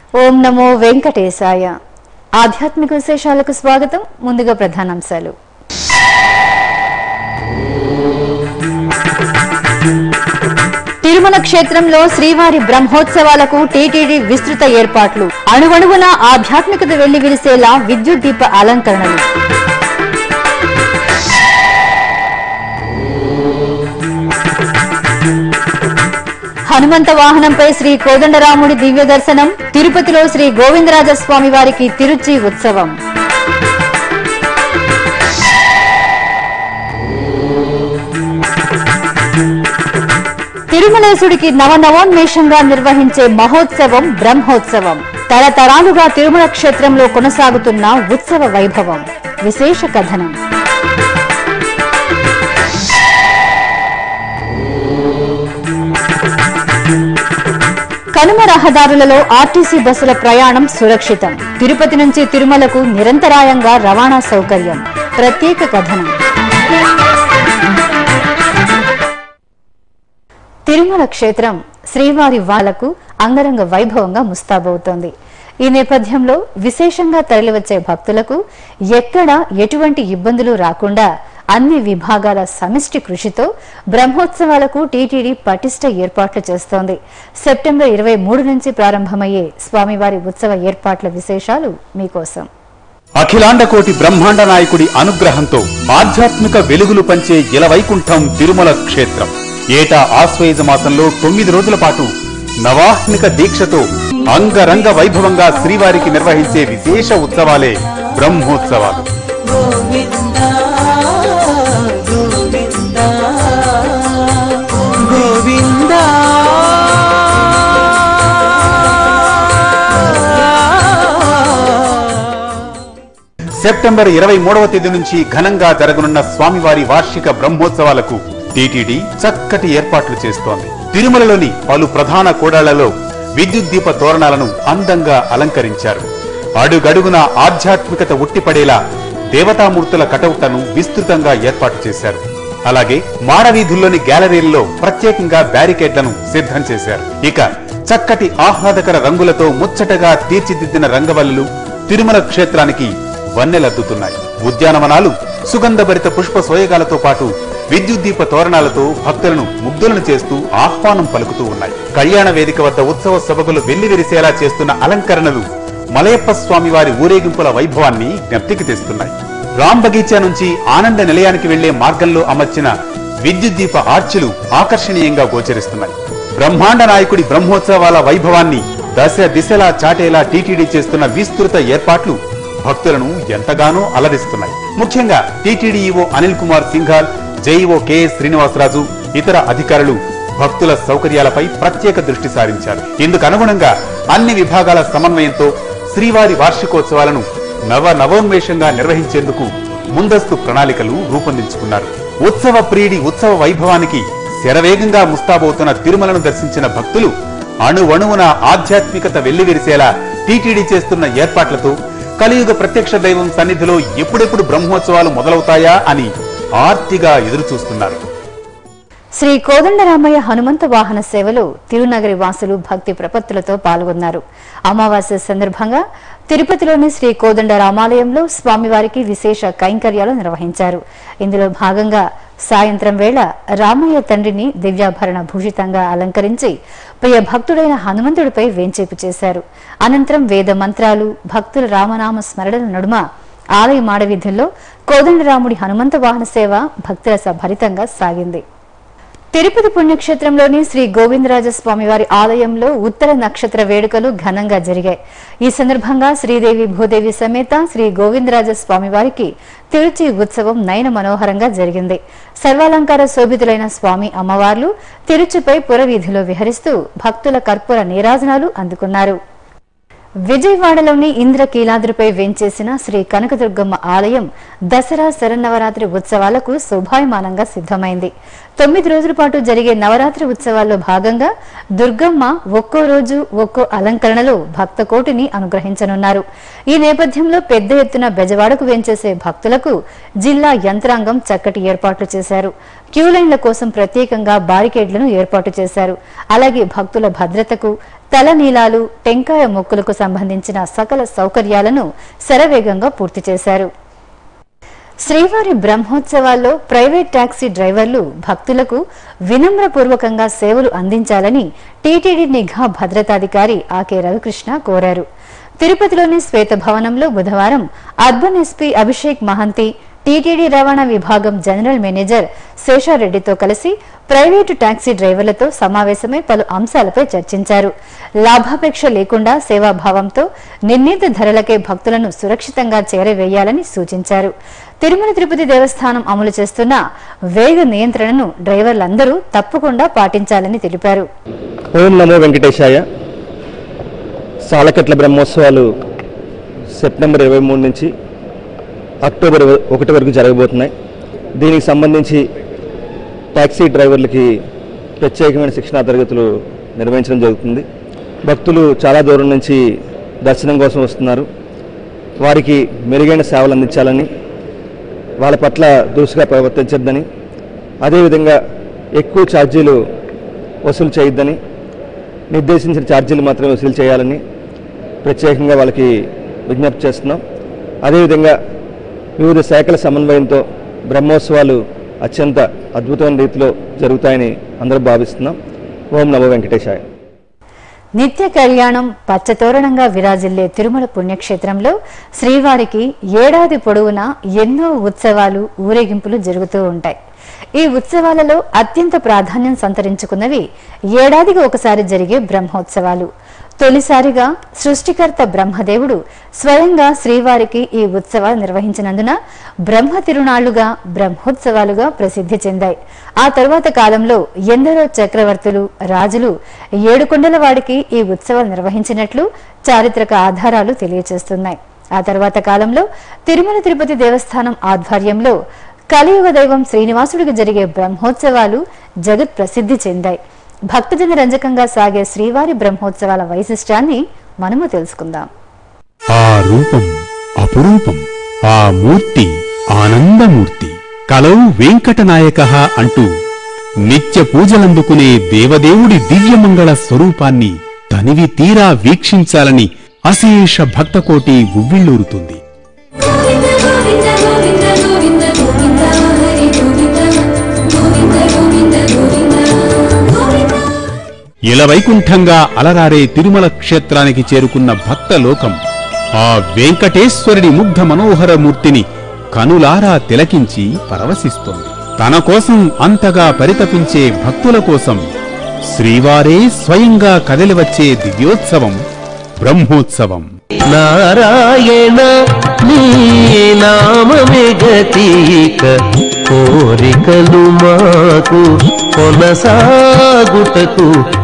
ఓం నమో వెంకటేశాయ ఆధ్యాత్మిక విశేషాలకు స్వాగతం ముందుగా ప్రధానాంశాలు తిరుమల క్షేత్రంలో శ్రీవారి బ్రహ్మోత్సవాలకు టీటీడీ విస్తృత ఏర్పాట్లు అణువణువున ఆధ్యాత్మికత వెళ్లి విరిసేలా విద్యుత్ దీప అలంకరణలు హనుమంత వాహనంపై శ్రీ కోదండరాముడి దివ్య దర్శనం తిరుపతిలో శ్రీ గోవిందరాజస్వామి వారికి తిరుచి ఉత్సవం తిరుమలేశుడికి నవనవోన్మేషంగా నిర్వహించే మహోత్సవం బ్రహ్మోత్సవం తరతరాలుగా తిరుమల క్షేత్రంలో కొనసాగుతున్న ఉత్సవ వైభవం విశేష కథనం కనుమ రహదారులలో ఆర్టీసీ బస్సుల ప్రయాణం సురక్షితం తిరుపతి నుంచి తిరుమలకు నిరంతరాయంగా రవాణా సౌకర్యం ప్రత్యేక కథనం తిరుమల క్షేత్రం శ్రీవారి వాళ్లకు అంగరంగ వైభవంగా ముస్తాబవుతోంది ఈ నేపథ్యంలో విశేషంగా తరలివచ్చే భక్తులకు ఎక్కడ ఎటువంటి ఇబ్బందులు రాకుండా అన్ని విభాగాల సమిష్టి కృషితో బ్రహ్మోత్సవాలకు టీటీడీ పటిష్ట ఏర్పాట్లు చేస్తోంది సెప్టెంబర్ ఇరవై మూడు నుంచి ప్రారంభమయ్యే స్వామివారి ఉత్సవ ఏర్పాట్ల విశేషాలు మీకోసం అఖిలాండ కోటి బ్రహ్మాండ నాయకుడి అనుగ్రహంతో ఆధ్యాత్మిక వెలుగులు పంచే ఇలవైకుంఠం తిరుమల క్షేత్రం ఏటా ఆశ్వయుజ మాసంలో తొమ్మిది రోజుల పాటు నవాహ్నిక దీక్షతో అంగరంగ వైభవంగా శ్రీవారికి నిర్వహించే విశేష ఉత్సవాలే బ్రహ్మోత్సవాలు గోవింద గోవింద గోవింద సెప్టెంబర్ ఇరవై మూడవ తేదీ నుంచి ఘనంగా జరగనున్న స్వామివారి వార్షిక బ్రహ్మోత్సవాలకు టీటీడీ చక్కటి ఏర్పాట్లు చేస్తోంది తిరుమలలోని పలు ప్రధాన కూడాళ్లలో విద్యుత్ దీప తోరణాలను అందంగా అలంకరించారు అడుగడుగున ఆధ్యాత్మికత ఉట్టిపడేలా దేవతామూర్తుల కటౌట్లను విస్తృతంగా ఏర్పాటు చేశారు అలాగే మాడవీధుల్లోని గ్యాలరీల్లో ప్రత్యేకంగా బ్యారికేడ్లను సిద్ధం చేశారు ఇక చక్కటి ఆహ్లాదకర రంగులతో ముచ్చటగా తీర్చిదిద్దిన రంగవల్లులు తిరుమల క్షేత్రానికి వన్నెలద్దుతున్నాయి ఉద్యానవనాలు సుగంధభరిత పుష్ప సోయగాలతో పాటు విద్యుత్ దీప తోరణాలతో భక్తులను ముగ్ధులను చేస్తూ ఆహ్వానం పలుకుతూ ఉన్నాయి కళ్యాణ వేదిక వద్ద ఉత్సవ సభకులు వెల్లివిరిసేలా చేస్తున్న అలంకరణలు మలయప్ప స్వామి వారి ఊరేగింపుల వైభవాన్ని జ్ఞప్తికి తెస్తున్నాయి రామ్ బగీచా నుంచి ఆనంద నిలయానికి వెళ్లే మార్గంలో అమర్చిన విద్యుత్ దీప ఆర్చులు ఆకర్షణీయంగా గోచరిస్తున్నాయి బ్రహ్మాండ నాయకుడి బ్రహ్మోత్సవాల వైభవాన్ని దశ దిశలా చాటేలా టీటీడీ చేస్తున్న విస్తృత ఏర్పాట్లు భక్తులను ఎంతగానో అలరిస్తున్నాయి ముఖ్యంగా TTD EO Anil Kumar Singhal JEO KS Srinivasaraju ఇతర అధికారులు భక్తుల సౌకర్యాలపై ప్రత్యేక దృష్టి సారించారు ఇందుకు అనుగుణంగా అన్ని విభాగాల సమన్వయంతో శ్రీవారి వార్షికోత్సవాలను నవ నవోన్మేషంగా నిర్వహించేందుకు ముందస్తు ప్రణాళికలు రూపొందించుకున్నారు ఉత్సవ ప్రియుడి ఉత్సవ వైభవానికి శరవేగంగా ముస్తాబవుతున్న తిరుమలను దర్శించిన భక్తులు అణువణువున ఆధ్యాత్మికత వెల్లివిరిసేలా టీటీడీ చేస్తున్న ఏర్పాట్లతో కలియుగ ప్రత్యక్ష దైవం సన్నిధిలో ఎప్పుడెప్పుడు బ్రహ్మోత్సవాలు మొదలవుతాయా అని ఆర్తిగా ఎదురుచూస్తున్నారు శ్రీ కోదండరామయ్య హనుమంత వాహన సేవలో తిరునగరి వాసులు భక్తి ప్రపత్తులతో పాల్గొన్నారు అమావాస్య సందర్భంగా తిరుపతిలోని శ్రీ కోదండ రామాలయంలో స్వామివారికి విశేష కైంకర్యాలు నిర్వహించారు ఇందులో భాగంగా సాయంత్రం వేళ రామయ్య తండ్రిని దివ్యాభరణ భూషితంగా అలంకరించి ప్రియ భక్తుడైన హనుమంతుడిపై వేంచేపు చేశారు అనంతరం వేద మంత్రాలు భక్తుల రామనామ స్మరణల నడుమ ఆలయ మాడవీధుల్లో కోదండరాముడి హనుమంత వాహన సేవ భక్తుల భరితంగా సాగింది తిరుపతి పుణ్యక్షేత్రంలోని శ్రీ గోవిందరాజ స్వామివారి ఆలయంలో ఉత్తర నక్షత్ర వేడుకలు ఘనంగా జరిగాయి ఈ సందర్భంగా శ్రీదేవి భూదేవి సమేత శ్రీ గోవిందరాజ స్వామివారికి తిరుచి ఉత్సవం నయన మనోహరంగా జరిగింది సర్వాలంకార శోభితులైన స్వామి అమ్మవార్లు తిరుచిపై పురవీధిలో విహరిస్తూ భక్తుల కర్పూర నీరాజనాలు అందుకున్నారు విజయవాడలోని ఇంద్రకీలాద్రిపై వేంచేసిన శ్రీ కనకదుర్గమ్మ ఆలయం దసరా శరన్నవరాత్రి ఉత్సవాలకు శోభాయమానంగా సిద్ధమైంది తొమ్మిది రోజుల పాటు జరిగే నవరాత్రి ఉత్సవాల్లో భాగంగా దుర్గమ్మ ఒక్కో రోజు ఒక్కో అలంకరణలో భక్త కోటిని అనుగ్రహించనున్నారు ఈ నేపథ్యంలో పెద్ద ఎత్తున బెజవాడకు వేంచేసే భక్తులకు జిల్లా యంత్రాంగం చక్కటి ఏర్పాట్లు చేశారు క్యూ లైన్ల కోసం ప్రత్యేకంగా బారికేడ్లను ఏర్పాటు చేశారు అలాగే భక్తుల భద్రతకు తలనీలాలు టెంకాయ మొక్కులకు సంబంధించిన సకల సౌకర్యాలను శరవేగంగా పూర్తి చేశారు శ్రీవారి బ్రహ్మోత్సవాల్లో ప్రైవేట్ టాక్సీ డ్రైవర్లు భక్తులకు వినమ్రపూర్వకంగా సేవలు అందించాలని టీటీడీ నిఘా భద్రతాధికారి ఆకే రవికృష్ణ కోరారు తిరుపతిలోని శ్వేత భవనంలో బుధవారం urban SP Abhishek Mohanty TTD రవాణా విభాగం జనరల్ మేనేజర్ శేషారెడ్డితో కలిసి ప్రైవేటు టాక్సీ డ్రైవర్లతో సమావేశమై పలు అంశాలపై చర్చించారు లాభాపేక్ష లేకుండా సేవాభావంతో నిర్ణీత ధరలకే భక్తులను సురక్షితంగా చేరవేయాలని సూచించారు తిరుమల తిరుపతి దేవస్థానం అమలు చేస్తున్న వేగ నియంత్రణను డ్రైవర్లందరూ తప్పకుండా పాటించాలని తెలిపారు ఓం నమో వెంకటేశాయ సాలకట్ల బ్రహ్మోత్సవాలు సెప్టెంబర్ ఇరవై మూడు నుంచి అక్టోబర్ ఇరవై ఒకటి వరకు జరగబోతున్నాయి దీనికి సంబంధించి ట్యాక్సీ డ్రైవర్లకి ప్రత్యేకమైన శిక్షణా తరగతులు నిర్వహించడం జరుగుతుంది భక్తులు చాలా దూరం నుంచి దర్శనం కోసం వస్తున్నారు వారికి మెరుగైన సేవలు అందించాలని వాళ్ళ పట్ల దురుసుగా ప్రవర్తించొద్దని అదేవిధంగా ఎక్కువ ఛార్జీలు వసూలు చేయొద్దని నిర్దేశించిన ఛార్జీలు మాత్రమే వసూలు చేయాలని ప్రత్యేకంగా వాళ్ళకి విజ్ఞప్తి చేస్తున్నాం అదేవిధంగా వివిధ శాఖల సమన్వయంతో బ్రహ్మోత్సవాలు అత్యంత అద్భుతమైన రీతిలో జరుగుతాయని అందరూ భావిస్తున్నాం ఓం నమో వెంకటేశాయ నిత్య కళ్యాణం పచ్చతోరణంగా విరాజిల్లే తిరుమల పుణ్యక్షేత్రంలో శ్రీవారికి ఏడాది పొడవునా ఎన్నో ఉత్సవాలు ఊరేగింపులు జరుగుతూ ఉంటాయి ఈ ఉత్సవాలలో అత్యంత ప్రాధాన్యం సంతరించుకున్నవి ఏడాదికి ఒకసారి జరిగే బ్రహ్మోత్సవాలు తొలిసారిగా సృష్టికర్త బ్రహ్మదేవుడు స్వయంగా శ్రీవారికి ఈ ఉత్సవాలు నిర్వహించినందున బ్రహ్మ తిరునాళ్లుగా బ్రహ్మోత్సవాలుగా ప్రసిద్ధి చెందాయి ఆ తరువాత కాలంలో ఎందరో చక్రవర్తులు రాజులు ఏడుకొండల వాడికి ఈ ఉత్సవాలు నిర్వహించినట్లు చారిత్రక ఆధారాలు తెలియజేస్తున్నాయి ఆ తర్వాత కాలంలో తిరుమల తిరుపతి దేవస్థానం ఆధ్వర్యంలో కలియుగ దైవం శ్రీనివాసుడికి జరిగే బ్రహ్మోత్సవాలు జగత్ ప్రసిద్ధి చెందాయి భక్తజన రంజకంగా సాగే శ్రీవారి బ్రహ్మోత్సవాల వైశిష్ట్యాన్ని మనము తెలుసుకుందాం ఆ రూపం అపురూపం ఆ మూర్తి ఆనందమూర్తి కలౌ వెంకటనాయక అంటూ నిత్య పూజలందుకునే దేవదేవుడి దివ్యమంగళ స్వరూపాన్ని తనివి తీరా వీక్షించాలని అశేష భక్తకోటి ఉవ్విళ్ళూరుతుంది గోవింద గోవింద గోవింద గోవింద గోవింద హరి గోవింద గోవింద గోవింద గోవింద గోవింద ఇలవైకుంఠంగా అలరారే తిరుమల క్షేత్రానికి చేరుకున్న భక్త లోకం ఆ వెంకటేశ్వరుడి ముగ్ధ మనోహర మూర్తిని కనులారా తిలకించి పరవశిస్తోంది తన కోసం అంతగా పరితపించే భక్తుల కోసం శ్రీవారే స్వయంగా కదలివచ్చే దివ్యోత్సవం బ్రహ్మోత్సవం నారాయణ నీ నామమే గతీక కోరికలు మాకు కొనసాగుటకు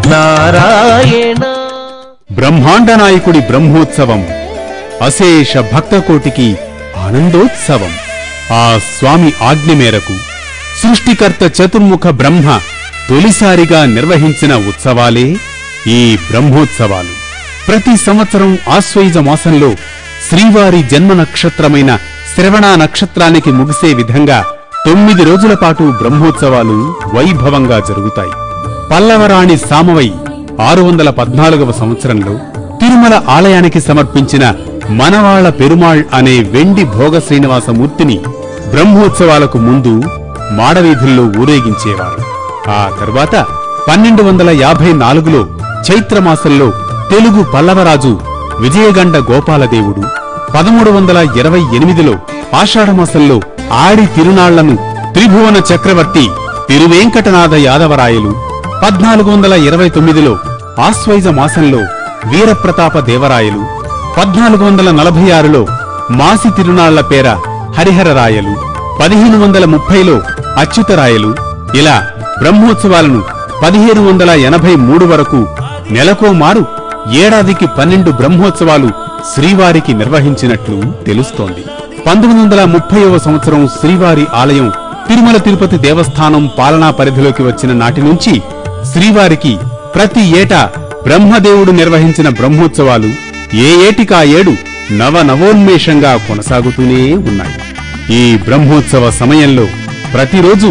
నారాయణ బ్రహ్మాండ నాయకుడి బ్రహ్మోత్సవం అశేష భక్తకోటికి ఆనందోత్సవం ఆ స్వామి ఆజ్ఞ మేరకు సృష్టికర్త చతుర్ముఖ బ్రహ్మ తొలిసారిగా నిర్వహించిన ఉత్సవాలే ఈ బ్రహ్మోత్సవాలు ప్రతి సంవత్సరం ఆశ్వయుజ మాసంలో శ్రీవారి జన్మ నక్షత్రమైన శ్రవణ నక్షత్రానికి ముగిసే విధంగా తొమ్మిది రోజుల పాటు బ్రహ్మోత్సవాలు వైభవంగా జరుగుతాయి పల్లవరాణి సామవై ఆరు వందల పద్నాలుగవ సంవత్సరంలో తిరుమల ఆలయానికి సమర్పించిన మనవాళ్ల పెరుమాళ్ అనే వెండి భోగ శ్రీనివాస మూర్తిని బ్రహ్మోత్సవాలకు ముందు మాడవీధుల్లో ఊరేగించేవారు ఆ తర్వాత పన్నెండు వందల యాభై నాలుగులో చైత్రమాసంలో తెలుగు పల్లవరాజు విజయగండ గోపాలదేవుడు పదమూడు వందల ఇరవై ఎనిమిదిలో ఆషాఢమాసంలో ఆడి తిరునాళ్లను త్రిభువన చక్రవర్తి తిరువేంకటనాథ యాదవరాయలు పద్నాలుగు వందల ఇరవై తొమ్మిదిలో ఆశ్వైజ మాసంలో వీరప్రతాప దేవరాయలు పద్నాలుగు వందల నలభై ఆరులో మాసి తిరునాళ్ల పేర హరిహరరాయలు పదిహేను వందల ముప్పైలో అచ్యుతరాయలు ఇలా బ్రహ్మోత్సవాలను పదిహేను వందల ఎనభై మూడు వరకు నెలకో మారు ఏడాదికి పన్నెండు బ్రహ్మోత్సవాలు శ్రీవారికి నిర్వహించినట్లు తెలుస్తోంది పంతొమ్మిది వందల ముప్పైవ సంవత్సరం శ్రీవారి ఆలయం తిరుమల తిరుపతి దేవస్థానం పాలనా పరిధిలోకి వచ్చిన నాటి నుంచి శ్రీవారికి ప్రతి ఏటా బ్రహ్మదేవుడు నిర్వహించిన బ్రహ్మోత్సవాలు ఏ ఏటికా ఏడు నవ నవోన్మేషంగా కొనసాగుతూనే ఉన్నాయి ఈ బ్రహ్మోత్సవ సమయంలో ప్రతిరోజు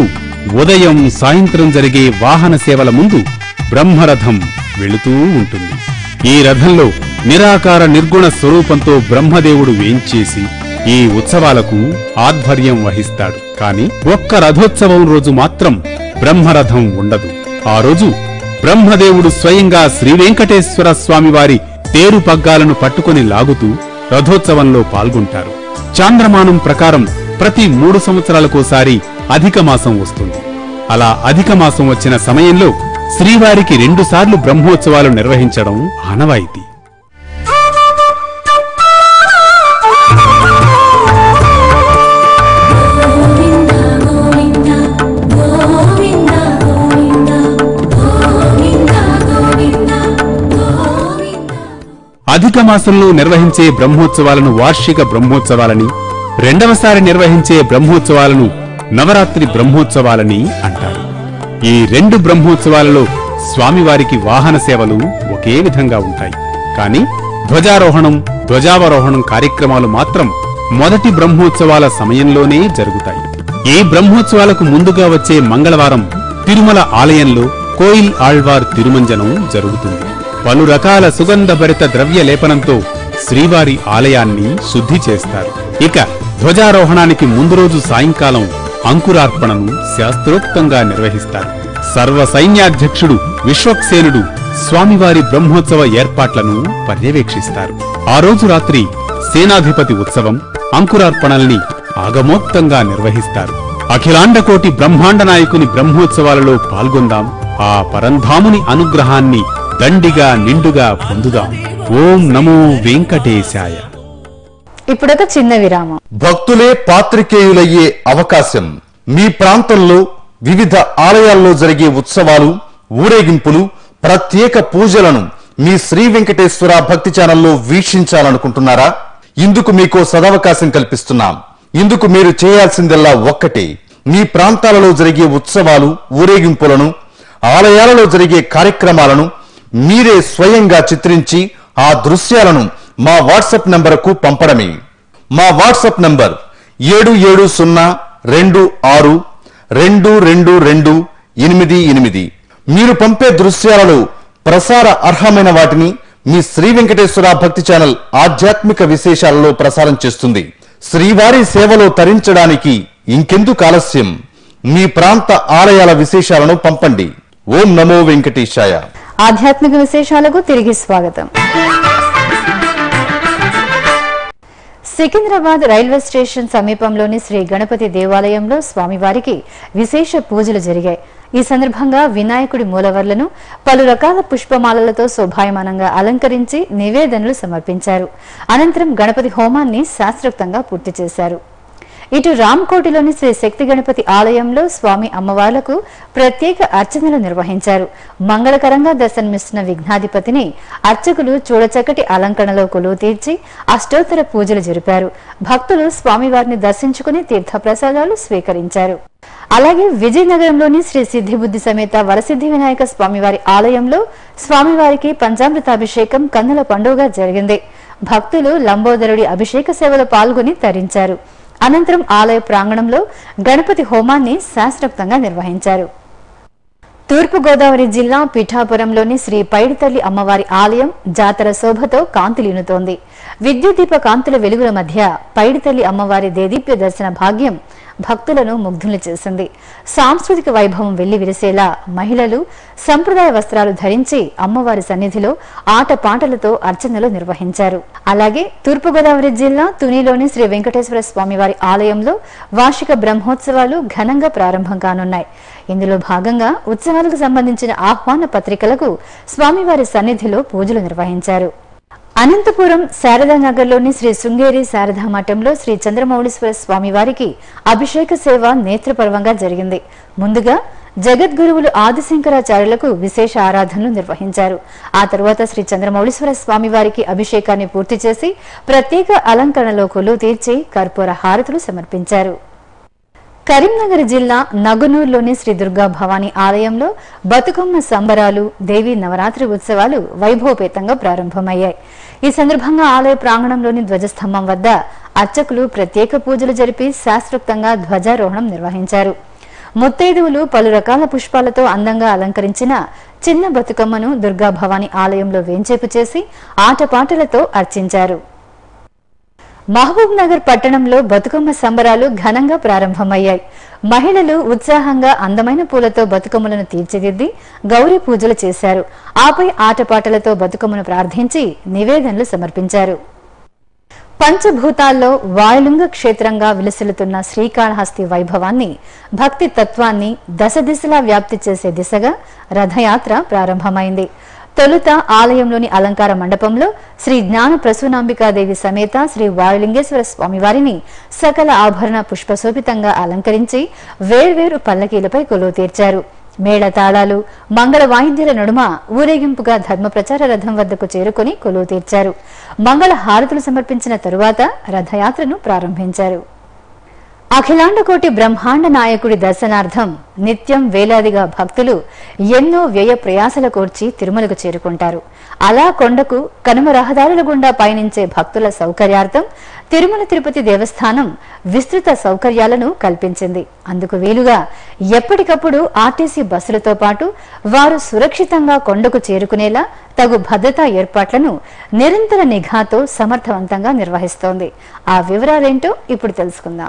ఉదయం సాయంత్రం జరిగే వాహన సేవల ముందు బ్రహ్మరథం వెళుతూ ఉంటుంది ఈ రథంలో నిరాకార నిర్గుణ స్వరూపంతో బ్రహ్మదేవుడు వేంచేసి ఈ ఉత్సవాలకు ఆధ్వర్యం వహిస్తాడు కాని ఒక్క రథోత్సవం రోజు మాత్రం బ్రహ్మరథం ఉండదు ఆ రోజు బ్రహ్మదేవుడు స్వయంగా శ్రీ వెంకటేశ్వర స్వామివారి తేరు పగ్గాలను పట్టుకొని లాగుతూ రథోత్సవంలో పాల్గొంటారు చాంద్రమానం ప్రకారం ప్రతి మూడు సంవత్సరాలకోసారి అధిక మాసం వస్తుంది అలా అధిక మాసం వచ్చిన సమయంలో శ్రీవారికి రెండుసార్లు బ్రహ్మోత్సవాలు నిర్వహించడం ఆనవాయితీ గోవింద గోవింద గోవింద గోవింద గోవింద గోవింద గోవింద అధిక మాసంలో నిర్వహించే బ్రహ్మోత్సవాలను వార్షిక బ్రహ్మోత్సవాలని రెండవసారి నిర్వహించే బ్రహ్మోత్సవాలను నవరాత్రి బ్రహ్మోత్సవాలని అంటారు ఈ రెండు బ్రహ్మోత్సవాలలో స్వామివారికి వాహన సేవలు ఒకే విధంగా ఉంటాయి కానీ ధ్వజారోహణం ధ్వజావరోహణం కార్యక్రమాలు మాత్రం మొదటి బ్రహ్మోత్సవాల సమయంలోనే జరుగుతాయి ఈ బ్రహ్మోత్సవాలకు ముందుగా వచ్చే మంగళవారం తిరుమల ఆలయంలో కోయిల్ ఆళ్వార్ తిరుమంజనం జరుగుతుంది పలు రకాల సుగంధభరిత ద్రవ్య లేపనంతో శ్రీవారి ఆలయాన్ని శుద్ధి చేస్తారు ఇక ధ్వజారోహణానికి ముందు రోజు సాయంకాలం అంకురార్పణను శాస్త్రోక్తంగా నిర్వహిస్తారు సర్వ సైన్యాధ్యక్షుడు విశ్వక్సేనుడు స్వామివారి బ్రహ్మోత్సవ ఏర్పాట్లను పర్యవేక్షిస్తారు ఆ రోజు రాత్రి సేనాధిపతి ఉత్సవం అంకురార్పణల్ని ఆగమోక్తంగా నిర్వహిస్తారు అఖిలాండకోటి బ్రహ్మాండ నాయకుని బ్రహ్మోత్సవాలలో పాల్గొందాం ఆ పరంధాముని అనుగ్రహాన్ని దండిగా నిండుగా పొందుదాం ఓం నమో వెంకటేశాయ ఇప్పుడొక చిన్న విరామం భక్తులే పాత్రికేయులయ్యే అవకాశం మీ ప్రాంతంలో వివిధ ఆలయాల్లో జరిగే ఉత్సవాలు ఊరేగింపులు ప్రత్యేక పూజలను మీ శ్రీ వెంకటేశ్వర భక్తి ఛానల్లో వీక్షించాలనుకుంటున్నారా ఇందుకు మీకో సదవకాశం కల్పిస్తున్నాం ఇందుకు మీరు చేయాల్సిందల్లా ఒక్కటే మీ ప్రాంతాలలో జరిగే ఉత్సవాలు ఊరేగింపులను ఆలయాలలో జరిగే కార్యక్రమాలను మీరే స్వయంగా చిత్రించి ఆ దృశ్యాలను మా వాట్సాప్ నంబరుకు పంపడమే మా వాట్సాప్ నంబర్ ఏడు ఏడు సున్నా రెండు ఆరు రెండు రెండు రెండు ఎనిమిది ఎనిమిది మీరు పంపే దృశ్యాలలో ప్రసార అర్హమైన వాటిని మీ శ్రీ వెంకటేశ్వర భక్తి ఛానల్ ఆధ్యాత్మిక విశేషాలలో ప్రసారం చేస్తుంది శ్రీవారి సేవలో తరించడానికి ఇంకెందుకు ఆలస్యం మీ ప్రాంత ఆలయాల విశేషాలను పంపండి ఓం నమో వెంకటేశాయ ఆధ్యాత్మిక విశేషాలకు తిరిగి స్వాగతం సికింద్రాబాద్ రైల్వే స్టేషన్ సమీపంలోని శ్రీ గణపతి దేవాలయంలో స్వామివారికి విశేష పూజలు జరిగాయి ఈ సందర్భంగా వినాయకుడి మూలవర్లను పలు రకాల పుష్పమాలలతో శోభాయమానంగా అలంకరించి నివేదనలు సమర్పించారు అనంతరం గణపతి హోమాన్ని శాస్త్రోక్తంగా పూర్తి చేశారు ఇటు రామ్కోటిలోని శ్రీ శక్తి గణపతి ఆలయంలో స్వామి అమ్మవార్లకు ప్రత్యేక అర్చనలు నిర్వహించారు మంగళకరంగా దర్శనమిస్తున్న విఘ్నాధిపతిని అర్చకులు చూడచక్కటి అలంకరణలో కొలువు తీర్చి అష్టోత్తర పూజలు జరిపారు భక్తులు స్వామివారిని దర్శించుకుని తీర్థప్రసాదాలు స్వీకరించారు అలాగే విజయనగరంలోని శ్రీ సిద్ధిబుద్ధి సమేత వరసిద్ధి వినాయక స్వామివారి ఆలయంలో స్వామివారికి పంచామృతాభిషేకం కన్నుల పండుగగా జరిగింది భక్తులు లంబోదరుడి అభిషేక సేవలో పాల్గొని తరించారు అనంతరం ఆలయ ప్రాంగణంలో గణపతి హోమాన్ని శాస్త్రోక్తంగా నిర్వహించారు తూర్పుగోదావరి జిల్లా పిఠాపురంలోని శ్రీ పైడితల్లి అమ్మవారి ఆలయం జాతర శోభతో కాంతులీనుతోంది విద్యుత్ దీప కాంతుల వెలుగుల మధ్య పైడితల్లి అమ్మవారి దేదీప్య దర్శన భాగ్యం భక్తులను ముగ్ధులు చేసింది సాంస్కృతిక వైభవం వెళ్లి విరిసేలా మహిళలు సంప్రదాయ వస్త్రాలు ధరించి అమ్మవారి సన్నిధిలో ఆట పాటలతో అర్చనలు నిర్వహించారు అలాగే తూర్పుగోదావరి జిల్లా తునిలోని శ్రీ వెంకటేశ్వర స్వామివారి ఆలయంలో వార్షిక బ్రహ్మోత్సవాలు ఘనంగా ప్రారంభం కానున్నాయి ఇందులో భాగంగా ఉత్సవాలకు సంబంధించిన ఆహ్వాన పత్రికలకు స్వామివారి సన్నిధిలో పూజలు నిర్వహించారు అనంతపురం శారదానగర్లోని శ్రీ శృంగేరి శారదా మఠంలో శ్రీ చంద్రమౌళీశ్వర స్వామివారికి అభిషేక సేవ నేత్రపర్వంగా జరిగింది ముందుగా జగద్గురువులు ఆదిశంకరాచార్యులకు విశేష ఆరాధనలు నిర్వహించారు ఆ తరువాత శ్రీ చంద్రమౌళీశ్వర స్వామివారికి అభిషేకాన్ని పూర్తి చేసి ప్రత్యేక అలంకరణలో కొలువు తీర్చి కర్పూర హారతులు సమర్పించారు కరీంనగర్ జిల్లా నగునూరులోని శ్రీ దుర్గా భవానీ ఆలయంలో బతుకమ్మ సంబరాలు దేవి నవరాత్రి ఉత్సవాలు వైభవపేతంగా ప్రారంభమయ్యాయి ఈ సందర్భంగా ఆలయ ప్రాంగణంలోని ధ్వజస్తంభం వద్ద అర్చకులు ప్రత్యేక పూజలు జరిపి శాస్త్రోక్తంగా ధ్వజారోహణం నిర్వహించారు ముత్తైదువులు పలు రకాల పుష్పాలతో అందంగా అలంకరించిన చిన్న బతుకమ్మను దుర్గా భవానీ ఆలయంలో వేంచేపు చేసి ఆటపాటలతో అర్చించారు మహబూబ్ నగర్ పట్టణంలో బతుకమ్మ సంబరాలు ఘనంగా ప్రారంభమయ్యాయి మహిళలు ఉత్సాహంగా అందమైన పూలతో బతుకమ్మలను తీర్చిదిద్ది గౌరీ పూజలు చేశారు ఆపై ఆటపాటలతో బతుకమ్మను ప్రార్థించి నివేదనలు సమర్పించారు పంచభూతాల్లో వాయులింగ క్షేత్రంగా విలసిల్లుతున్న శ్రీకాళహస్తి వైభవాన్ని భక్తి తత్వాన్ని దశ దిశలా వ్యాప్తి చేసే దిశగా రథయాత్ర ప్రారంభమైంది తొలుత ఆలయంలోని అలంకార మండపంలో శ్రీ జ్ఞాన ప్రసూనాంబికాదేవి సమేత శ్రీ వాయులింగేశ్వర స్వామివారిని సకల ఆభరణ పుష్పశోభితంగా అలంకరించి వేర్వేరు పల్లకీలపై కొలువు తీర్చారు మేళతాళాలు మంగళ వాయిద్యాల నడుమ ఊరేగింపుగా ధర్మ ప్రచార రథం వద్దకు చేరుకుని కొలువు తీర్చారు మంగళ హారతులు సమర్పించిన తరువాత రథయాత్రను ప్రారంభించారు అఖిలాండకోటి బ్రహ్మాండ నాయకుడి దర్శనార్థం నిత్యం వేలాదిగా భక్తులు ఎన్నో వ్యయ ప్రయాసల కోర్చి తిరుమలకు చేరుకుంటారు అలా కొండకు కనుమ రహదారుల గుండా పయనించే భక్తుల సౌకర్యార్థం తిరుమల తిరుపతి దేవస్థానం విస్తృత సౌకర్యాలను కల్పించింది అందుకు వీలుగా ఎప్పటికప్పుడు ఆర్టీసీ బస్సులతో పాటు వారు సురక్షితంగా కొండకు చేరుకునేలా తగు భద్రతా ఏర్పాట్లను నిరంతర నిఘాతో సమర్థవంతంగా నిర్వహిస్తోంది ఆ వివరాలేంటో ఇప్పుడు తెలుసుకుందాం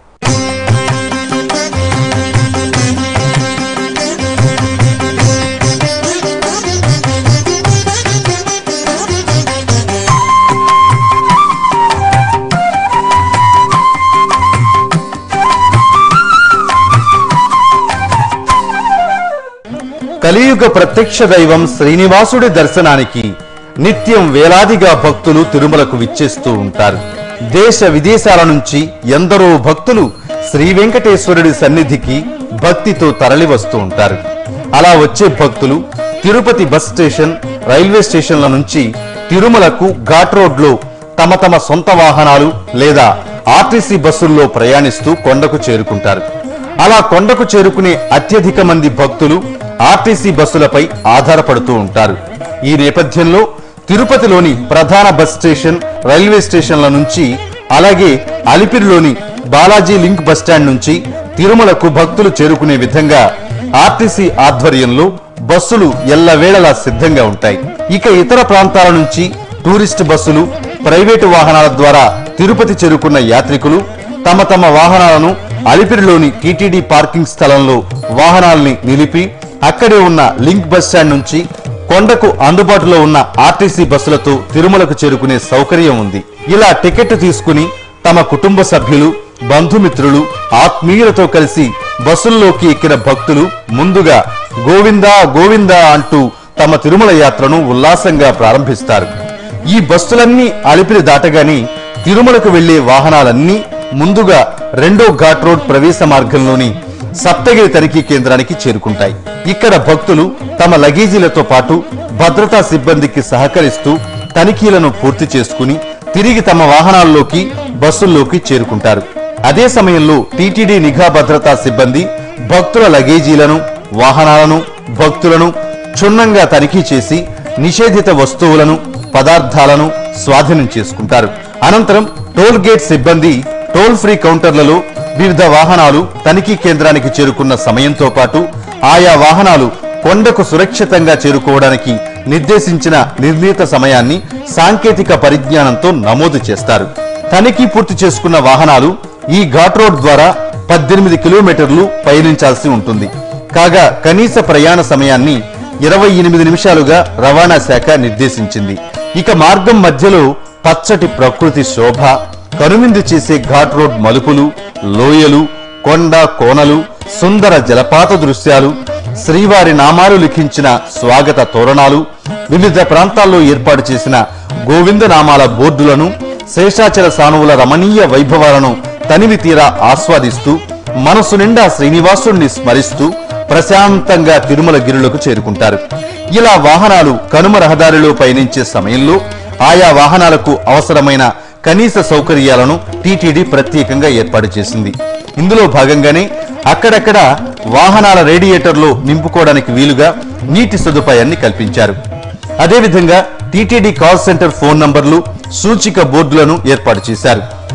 కలియుగ ప్రత్యక్ష దైవం శ్రీనివాసుడి దర్శనానికి నిత్యం వేలాదిగా భక్తులు తిరుమలకు విచ్చేస్తూ ఉంటారు దేశ విదేశాల నుంచి ఎందరో భక్తులు శ్రీ వెంకటేశ్వరుడి సన్నిధికి భక్తితో తరలి వస్తూ ఉంటారు అలా వచ్చే భక్తులు తిరుపతి బస్ స్టేషన్ రైల్వే స్టేషన్ల నుంచి తిరుమలకు ఘాట్ రోడ్లో తమ తమ సొంత వాహనాలు లేదా ఆర్టీసీ బస్సుల్లో ప్రయాణిస్తూ కొండకు చేరుకుంటారు అలా కొండకు చేరుకునే అత్యధిక మంది భక్తులు ఆర్టీసీ బస్సులపై ఆధారపడుతూ ఉంటారు ఈ నేపథ్యంలో తిరుపతిలోని ప్రధాన బస్ స్టేషన్ రైల్వే స్టేషన్ల నుంచి అలాగే అలిపిరిలోని బాలాజీ లింక్ బస్ స్టాండ్ నుంచి తిరుమలకు భక్తులు చేరుకునే విధంగా ఆర్టీసీ ఆధ్వర్యంలో బస్సులు ఎల్లవేళలా సిద్ధంగా ఉంటాయి ఇక ఇతర ప్రాంతాల నుంచి టూరిస్ట్ బస్సులు ప్రైవేటు వాహనాల ద్వారా తిరుపతి చేరుకున్న యాత్రికులు తమ తమ వాహనాలను అలిపిరిలోని టీటీడీ పార్కింగ్ స్థలంలో వాహనాల్ని నిలిపి అక్కడే ఉన్న లింక్ బస్ స్టాండ్ నుంచి కొండకు అందుబాటులో ఉన్న ఆర్టీసీ బస్సులతో తిరుమలకు చేరుకునే సౌకర్యం ఉంది ఇలా టికెట్ తీసుకుని తమ కుటుంబ సభ్యులు బంధుమిత్రులు ఆత్మీయులతో కలిసి బస్సుల్లోకి ఎక్కిన భక్తులు ముందుగా గోవిందా గోవిందా అంటూ తమ తిరుమల యాత్రను ఉల్లాసంగా ప్రారంభిస్తారు ఈ బస్సులన్నీ అలిపిరి దాటగానే తిరుమలకు వెళ్లే వాహనాలన్నీ ముందుగా రెండో ఘాట్ రోడ్ ప్రవేశ మార్గంలోని సప్తగిరి తనిఖీ కేంద్రానికి చేరుకుంటాయి ఇక్కడ భక్తులు తమ లగేజీలతో పాటు భద్రతా సిబ్బందికి సహకరిస్తూ తనిఖీలను పూర్తి చేసుకుని తిరిగి తమ వాహనాల్లోకి బస్సుల్లోకి చేరుకుంటారు అదే సమయంలో టీటీడీ నిఘా భద్రతా సిబ్బంది భక్తుల లగేజీలను వాహనాలను భక్తులను క్షుణ్ణంగా తనిఖీ చేసి నిషేధిత వస్తువులను పదార్థాలను స్వాధీనం చేసుకుంటారు అనంతరం టోల్ గేట్ సిబ్బంది టోల్ ఫ్రీ కౌంటర్లలో వివిధ వాహనాలు తనిఖీ కేంద్రానికి చేరుకున్న సమయంతో పాటు ఆయా వాహనాలు కొండకు సురక్షితంగా చేరుకోవడానికి నిర్దేశించిన నిర్ణీత సమయాన్ని సాంకేతిక పరిజ్ఞానంతో నమోదు చేస్తారు తనిఖీ పూర్తి చేసుకున్న వాహనాలు ఈ ఘాట్ రోడ్ ద్వారా పద్దెనిమిది కిలోమీటర్లు పయనించాల్సి ఉంటుంది కాగా కనీస ప్రయాణ సమయాన్ని ఇరవై ఎనిమిది నిమిషాలుగా రవాణా శాఖ నిర్దేశించింది ఇక మార్గం మధ్యలో పచ్చటి ప్రకృతి శోభ కనువిందు చేసే ఘాట్ రోడ్ మలుపులు లోయలు కొండ కోనలు సుందర జలపాత దృశ్యాలు శ్రీవారి నామాలు లిఖించిన స్వాగత తోరణాలు వివిధ ప్రాంతాల్లో ఏర్పాటు చేసిన గోవింద నామాల బోర్డులను శేషాచల సానువుల రమణీయ వైభవాలను తనివి తీరా ఆస్వాదిస్తూ మనసు నిండా శ్రీనివాసుణ్ణి స్మరిస్తూ ప్రశాంతంగా తిరుమల గిరులకు చేరుకుంటారు ఇలా వాహనాలు కనుమ రహదారిలో పయనించే సమయంలో ఆయా వాహనాలకు అవసరమైన కనీస సౌకర్యాలను టీటీడీ ప్రత్యేకంగా ఏర్పాటు చేసింది ఇందులో భాగంగానే అక్కడక్కడ వాహనాల రేడియేటర్లో నింపుకోవడానికి వీలుగా నీటి సదుపాయాన్ని కల్పించారు అదేవిధంగా టీటీడీ కాల్ సెంటర్ ఫోన్ నంబర్లు సూచిక బోర్డులను ఏర్పాటు చేశారు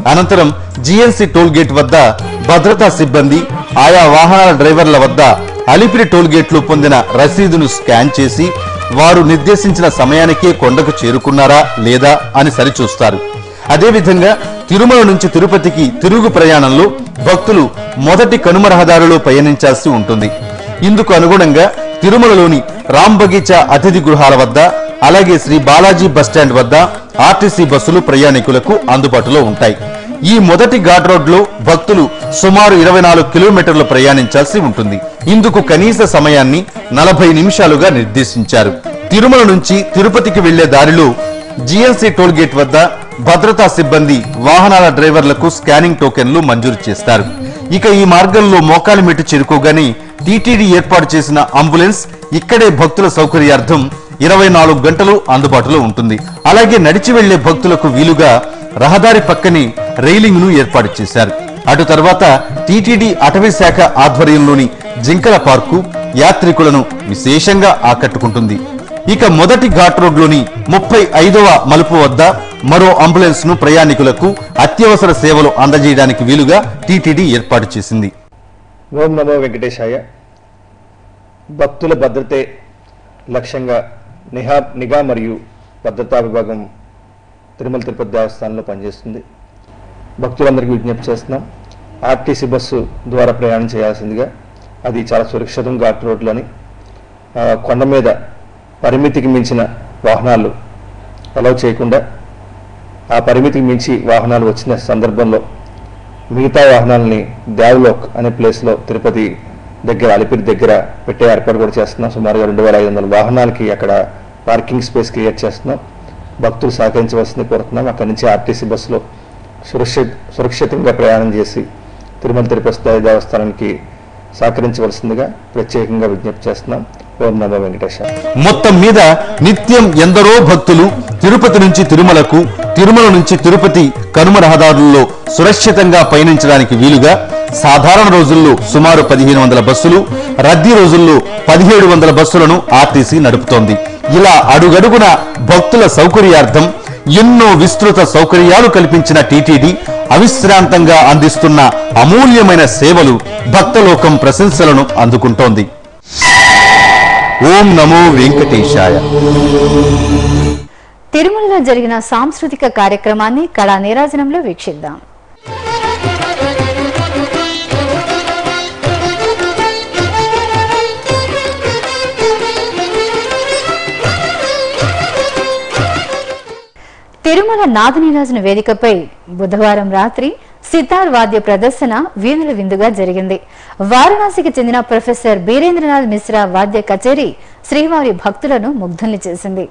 అనంతరం జిఎన్సి టోల్ గేట్ వద్ద భద్రతా సిబ్బంది ఆయా వాహనాల డ్రైవర్ల వద్ద అలిపిరి టోల్ గేట్లు పొందిన రసీదును స్కాన్ చేసి వారు నిర్దేశించిన సమయానికే కొండకు చేరుకున్నారా లేదా అని సరిచూస్తారు అదేవిధంగా తిరుమల నుంచి తిరుపతికి తిరుగు ప్రయాణంలో భక్తులు మొదటి కనుమ రహదారిలో పయనించాల్సి ఉంటుంది ఇందుకు అనుగుణంగా తిరుమలలోని రామ్ బగీచా అతిథి గృహాల వద్ద అలాగే శ్రీ బాలాజీ బస్టాండ్ వద్ద ఆర్టీసీ బస్సులు ప్రయాణికులకు అందుబాటులో ఉంటాయి ఈ మొదటి ఘాట్ రోడ్ లో భక్తులు సుమారు ఇరవై నాలుగు కిలోమీటర్లు ప్రయాణించాల్సి ఉంటుంది ఇందుకు కనీస సమయాన్ని నలభై నిమిషాలుగా నిర్దేశించారు తిరుమల నుంచి తిరుపతికి వెళ్లే దారిలో జిఎన్సీ టోల్ గేట్ వద్ద భద్రతా సిబ్బంది వాహనాల డ్రైవర్లకు స్కానింగ్ టోకెన్లు మంజూరు చేస్తారు ఇక ఈ మార్గంలో మోకాలిమెట్టు చేరుకోగానే టీటీడీ ఏర్పాటు చేసిన అంబులెన్స్ ఇక్కడే భక్తుల సౌకర్యార్థం ఇరవై నాలుగు గంటలు అందుబాటులో ఉంటుంది అలాగే నడిచి వెళ్లే భక్తులకు వీలుగా రహదారి పక్కనే రైలింగ్ ను ఏర్పాటు చేశారు అటు తర్వాత టీటీడీ అటవీ శాఖ ఆధ్వర్యంలోని జింకల పార్కు యాత్రికులను విశేషంగా ఆకట్టుకుంటుంది ఇక మొదటి ఘాట్ రోడ్లోని ముప్పై ఐదవ మలుపు వద్ద మరో అంబులెన్స్ ను ప్రయాణికులకు అత్యవసర సేవలు అందజేయడానికి వీలుగా టీటీడీ ఏర్పాటు చేసింది ఓం నమో వెంకటేశాయ భక్తుల భద్రతే లక్ష్యంగా నిహా నిఘా మరియు భద్రతా విభాగం తిరుమల తిరుపతి దేవస్థానంలో పనిచేస్తుంది భక్తులందరికీ విజ్ఞప్తి చేస్తున్నాం ఆర్టీసీ బస్సు ద్వారా ప్రయాణం చేయాల్సిందిగా అది చాలా సురక్షితం ఘాట్ రోడ్లోని ఆ, కొండ మీద పరిమితికి మించిన వాహనాలు అలౌ చేయకుండా ఆ పరిమితికి మించి వాహనాలు వచ్చిన సందర్భంలో మిగతా వాహనాలని దేవలోక్ అనే ప్లేస్లో తిరుపతి దగ్గర అలిపిరి దగ్గర పెట్టే ఏర్పాటు కూడా చేస్తున్నాం సుమారుగా రెండు వేల ఐదు వందల వాహనాలకి అక్కడ పార్కింగ్ స్పేస్ క్రియేట్ చేస్తున్నాం భక్తులు సహకరించవలసింది కోరుతున్నాం అక్కడి నుంచి ఆర్టీసీ బస్సులో సురక్షిత సురక్షితంగా ప్రయాణం చేసి తిరుమల తిరుపతి దేవస్థానానికి సహకరించవలసిందిగా ప్రత్యేకంగా విజ్ఞప్తి చేస్తున్నాం ఓం నమో వెంకటేశ్వర మొత్తం మీద నిత్యం ఎందరో భక్తులు తిరుపతి నుంచి తిరుమలకు తిరుమల నుంచి తిరుపతి కనుమ రహదారుల్లో సురక్షితంగా పయనించడానికి వీలుగా సాధారణ రోజుల్లో సుమారు పదిహేను వందల బస్సులు రద్దీ రోజుల్లో పదిహేడు వందల బస్సులను ఆర్టీసీ నడుపుతోంది ఇలా అడుగడుగున భక్తుల సౌకర్యార్థం ఎన్నో విస్తృత సౌకర్యాలు కల్పించిన టీటీడీ అవిశ్రాంతంగా అందిస్తున్న అమూల్యమైన సేవలు భక్తలోకం ప్రశంసలను అందుకుంటోంది ఓం నమో వెంకటేశాయ తిరుమలలో జరిగిన సాంస్కృతిక కార్యక్రమాన్ని కళా నీరాజనంలో వీక్షిద్దాం తిరుమల నాదనీరాజున వేదికపై బుధవారం రాత్రి సితార్ వాద్య ప్రదర్శన వీణుల విందుగా జరిగింది వారణాసికి చెందిన ప్రొఫెసర్ బీరేంద్రనాథ్ మిశ్రా వాద్య కచేరీ శ్రీవారి భక్తులను ముగ్ధుల్ని చేసింది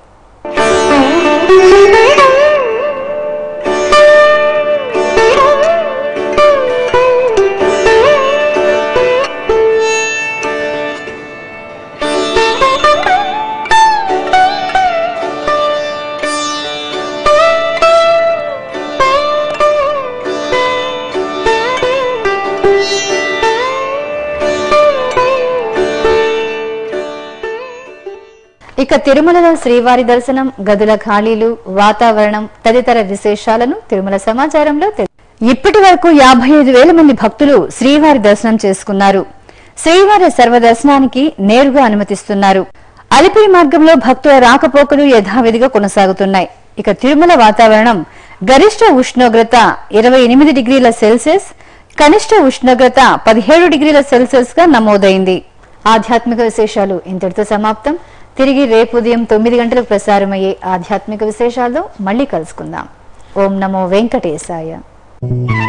ఇక తిరుమలలో శ్రీవారి దర్శనం గదుల ఖాళీలు వాతావరణం తదితర విశేషాలను తిరుమల సమాచారంలో తెలు- ఇప్పటి వరకు యాభై ఐదు వేల మంది భక్తులు శ్రీవారి దర్శనం చేసుకున్నారు శ్రీవారి సర్వదర్శనానికి నేరుగా అనుమతిస్తున్నారు అలిపిరి మార్గంలో భక్తుల రాకపోకలు యథావిధిగా కొనసాగుతున్నాయి ఇక తిరుమల వాతావరణం గరిష్ట ఉష్ణోగ్రత ఇరవై ఎనిమిది డిగ్రీల సెల్సియస్ కనిష్ట ఉష్ణోగ్రత పదిహేడు డిగ్రీల సెల్సియస్ గా నమోదైంది ఆధ్యాత్మిక విశేషాలు ఇంతటితో సమాప్తం తిరిగి రేపు ఉదయం తొమ్మిది గంటలకు ప్రసారమయ్యే ఆధ్యాత్మిక విశేషాల్లో మళ్ళీ కలుసుకుందాం ఓం నమో వెంకటేశాయ